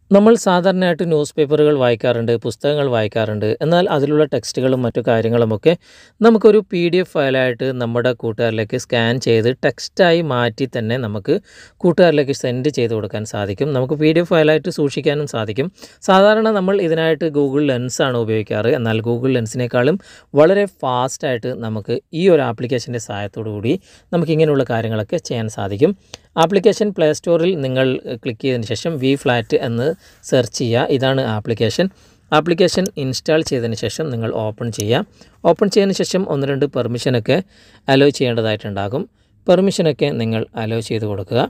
നമ്മൾ സാധാരണയായിട്ട് ന്യൂസ് പേപ്പറുകൾ വായിക്കാറുണ്ട് പുസ്തകങ്ങൾ വായിക്കാറുണ്ട് എന്നാൽ അതിലുള്ള ടെക്സ്റ്റുകളും മറ്റു കാര്യങ്ങളുമൊക്കെ നമുക്കൊരു പി ഡി എഫ് ഫയലായിട്ട് നമ്മുടെ കൂട്ടുകാരിലേക്ക് സ്കാൻ ചെയ്ത് ടെക്സ്റ്റായി മാറ്റി തന്നെ നമുക്ക് കൂട്ടുകാരിലേക്ക് സെൻഡ് ചെയ്ത് കൊടുക്കാൻ സാധിക്കും നമുക്ക് പി ഡി എഫ് ഫയലായിട്ട് സൂക്ഷിക്കാനും സാധിക്കും സാധാരണ നമ്മൾ ഇതിനായിട്ട് ഗൂഗിൾ ലെൻസാണ് ഉപയോഗിക്കാറ് എന്നാൽ ഗൂഗിൾ ലെൻസിനേക്കാളും വളരെ ഫാസ്റ്റായിട്ട് നമുക്ക് ഈ ഒരു ആപ്ലിക്കേഷൻ്റെ സഹായത്തോടു കൂടി നമുക്ക് ഇങ്ങനെയുള്ള കാര്യങ്ങളൊക്കെ ചെയ്യാൻ സാധിക്കും ആപ്ലിക്കേഷൻ പ്ലേ സ്റ്റോറിൽ നിങ്ങൾ ക്ലിക്ക് ചെയ്തതിന് ശേഷം വി ഫ്ലാറ്റ് എന്ന് സെർച്ച് ചെയ്യുക ഇതാണ് ആപ്ലിക്കേഷൻ ആപ്ലിക്കേഷൻ ഇൻസ്റ്റാൾ ചെയ്തതിന് ശേഷം നിങ്ങൾ ഓപ്പൺ ചെയ്യുക ഓപ്പൺ ചെയ്തതിന് ശേഷം ഒന്ന് രണ്ട് പെർമിഷനൊക്കെ അലോ ചെയ്യേണ്ടതായിട്ടുണ്ടാകും പെർമിഷനൊക്കെ നിങ്ങൾ അലോ ചെയ്ത് കൊടുക്കുക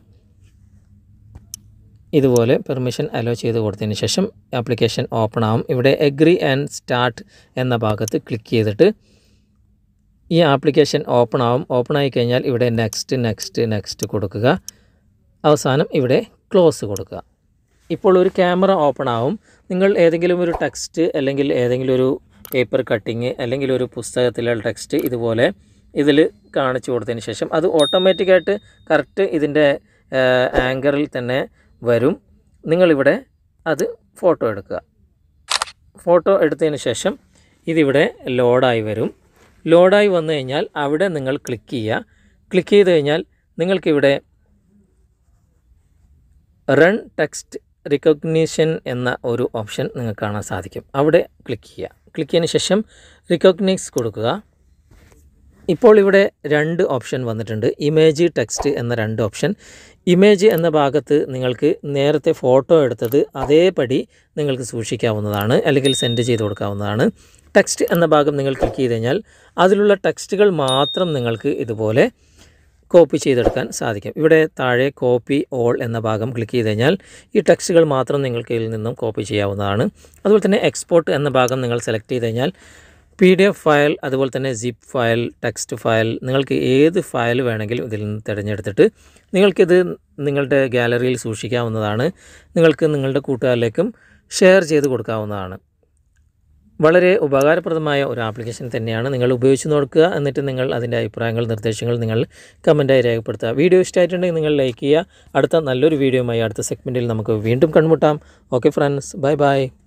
ഇതുപോലെ പെർമിഷൻ അലോ ചെയ്ത് കൊടുത്തതിന് ശേഷം ആപ്ലിക്കേഷൻ ഓപ്പൺ ആവും ഇവിടെ എഗ്രി ആൻഡ് സ്റ്റാർട്ട് എന്ന ഭാഗത്ത് ക്ലിക്ക് ചെയ്തിട്ട് ഈ ആപ്ലിക്കേഷൻ ഓപ്പൺ ആവും ഓപ്പൺ ആയി കഴിഞ്ഞാൽ ഇവിടെ നെക്സ്റ്റ് നെക്സ്റ്റ് നെക്സ്റ്റ് കൊടുക്കുക അവസാനം ഇവിടെ ക്ലോസ് കൊടുക്കുക ഇപ്പോൾ ഒരു ക്യാമറ ഓപ്പൺ ആവും നിങ്ങൾ ഏതെങ്കിലും ഒരു ടെക്സ്റ്റ് അല്ലെങ്കിൽ ഏതെങ്കിലും ഒരു പേപ്പർ കട്ടിങ് അല്ലെങ്കിൽ ഒരു പുസ്തകത്തിലെ ടെക്സ്റ്റ് ഇതുപോലെ ഇതിൽ കാണിച്ചു കൊടുത്തതിന് ശേഷം അത് ഓട്ടോമാറ്റിക്കായിട്ട് കറക്റ്റ് ഇതിൻ്റെ ആങ്കറിൽ തന്നെ വരും നിങ്ങളിവിടെ അത് ഫോട്ടോ എടുക്കുക ഫോട്ടോ എടുത്തതിന് ശേഷം ഇതിവിടെ ലോഡായി വരും ലോഡായി വന്നു കഴിഞ്ഞാൽ അവിടെ നിങ്ങൾ ക്ലിക്ക് ചെയ്യുക ക്ലിക്ക് ചെയ്ത് കഴിഞ്ഞാൽ നിങ്ങൾക്കിവിടെ റൺ ടെക്സ്റ്റ് റിക്കഗ്നീഷൻ എന്ന ഒരു ഓപ്ഷൻ നിങ്ങൾക്ക് കാണാൻ സാധിക്കും അവിടെ ക്ലിക്ക് ചെയ്യുക ക്ലിക്ക് ചെയ്തതിന് ശേഷം റിക്കഗ്നൈസ് കൊടുക്കുക ഇപ്പോൾ ഇവിടെ രണ്ട് ഓപ്ഷൻ വന്നിട്ടുണ്ട് ഇമേജ് ടെക്സ്റ്റ് എന്ന രണ്ട് ഓപ്ഷൻ ഇമേജ് എന്ന ഭാഗത്ത് നിങ്ങൾക്ക് നേരത്തെ ഫോട്ടോ എടുത്തത് അതേപടി നിങ്ങൾക്ക് സൂക്ഷിക്കാവുന്നതാണ് അല്ലെങ്കിൽ സെൻഡ് ചെയ്ത് കൊടുക്കാവുന്നതാണ് ടെക്സ്റ്റ് എന്ന ഭാഗം നിങ്ങൾ ക്ലിക്ക് ചെയ്ത് കഴിഞ്ഞാൽ അതിലുള്ള ടെക്സ്റ്റുകൾ മാത്രം നിങ്ങൾക്ക് ഇതുപോലെ കോപ്പി ചെയ്തെടുക്കാൻ സാധിക്കും ഇവിടെ താഴെ കോപ്പി ഓൾ എന്ന ഭാഗം ക്ലിക്ക് ചെയ്ത് കഴിഞ്ഞാൽ ഈ ടെക്സ്റ്റുകൾ മാത്രം നിങ്ങൾക്ക് ഇതിൽ നിന്നും കോപ്പി ചെയ്യാവുന്നതാണ് അതുപോലെ തന്നെ എക്സ്പോർട്ട് എന്ന ഭാഗം നിങ്ങൾ സെലക്ട് ചെയ്ത് കഴിഞ്ഞാൽ പി ഡി എഫ് ഫയൽ അതുപോലെ തന്നെ സിപ്പ് ഫയൽ ടെക്സ്റ്റ് ഫയൽ നിങ്ങൾക്ക് ഏത് ഫയൽ വേണമെങ്കിലും ഇതിൽ നിന്ന് തിരഞ്ഞെടുത്തിട്ട് നിങ്ങൾക്കിത് നിങ്ങളുടെ ഗാലറിയിൽ സൂക്ഷിക്കാവുന്നതാണ് നിങ്ങൾക്ക് നിങ്ങളുടെ കൂട്ടുകാരിലേക്കും ഷെയർ ചെയ്ത് കൊടുക്കാവുന്നതാണ് വളരെ ഉപകാരപ്രദമായ ഒരു ആപ്ലിക്കേഷൻ തന്നെയാണ് നിങ്ങൾ ഉപയോഗിച്ച് നോക്കുക എന്നിട്ട് നിങ്ങൾ അതിൻ്റെ അഭിപ്രായങ്ങൾ നിർദ്ദേശങ്ങൾ നിങ്ങൾ കമൻറ്റായി രേഖപ്പെടുത്തുക വീഡിയോ ഇഷ്ടമായിട്ടുണ്ടെങ്കിൽ നിങ്ങൾ ലൈക്ക് ചെയ്യുക അടുത്ത നല്ലൊരു വീഡിയോയുമായി അടുത്ത സെഗ്മെൻറ്റിൽ നമുക്ക് വീണ്ടും കണ്ടുമുട്ടാം ഓക്കെ ഫ്രണ്ട്സ് ബൈ ബൈ